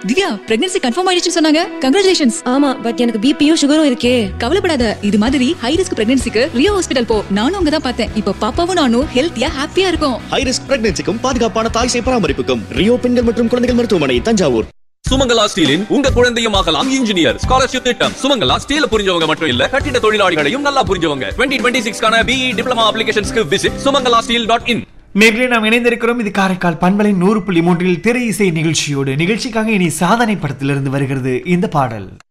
Divya pregnancy confirm ஆயிடுச்சுன்னு சொன்னாங்க congratulations ஆமா பட் எனக்கு பிபியும் சுகரும் இருக்கே கவலைப்படாத இது மாதிரி ஹை ரிஸ்க் பிரெக்னன்சிக்கு ரியோ ஹாஸ்பிடல் போ நானும் அங்க தான் பார்த்தேன் இப்போ பாப்பாவும் நானும் ஹெல்த்தியா ஹாப்பியா இருக்கும் ஹை ரிஸ்க் பிரெக்னன்சிக்கும் பாதுகாப்பான தாய் சேய் பராமரிப்புக்கும் ரியோ பெண்கள் மற்றும் குழந்தைகள் மருத்துவமனை தஞ்சாவூர் சுமங்கலா ஸ்டீலின் உங்க குழந்தையும் ஆகலாம் இன்ஜினியர் ஸ்காலர்ஷிப் திட்டம் சுமங்கலா ஸ்டீல புரிஞ்சவங்க மட்டும் இல்ல கட்டிட தொழிலாளிகளையும் நல்லா புரிஞ்சவங்க டுவெண்ட்டி டுவெண்ட்டி சிக்ஸ்க்கான பிஇ டிப்ளமா அப்ளிகேஷன்ஸ்க்கு visit Sumangala steel dot in நேர்களே நாம் இணைந்திருக்கிறோம் இது காரைக்கால் பண்பலை நூறு புள்ளி மூன்றில் திரை இசை நிகழ்ச்சியோடு நிகழ்ச்சிக்காக இனி சாதனை படத்திலிருந்து வருகிறது இந்த பாடல்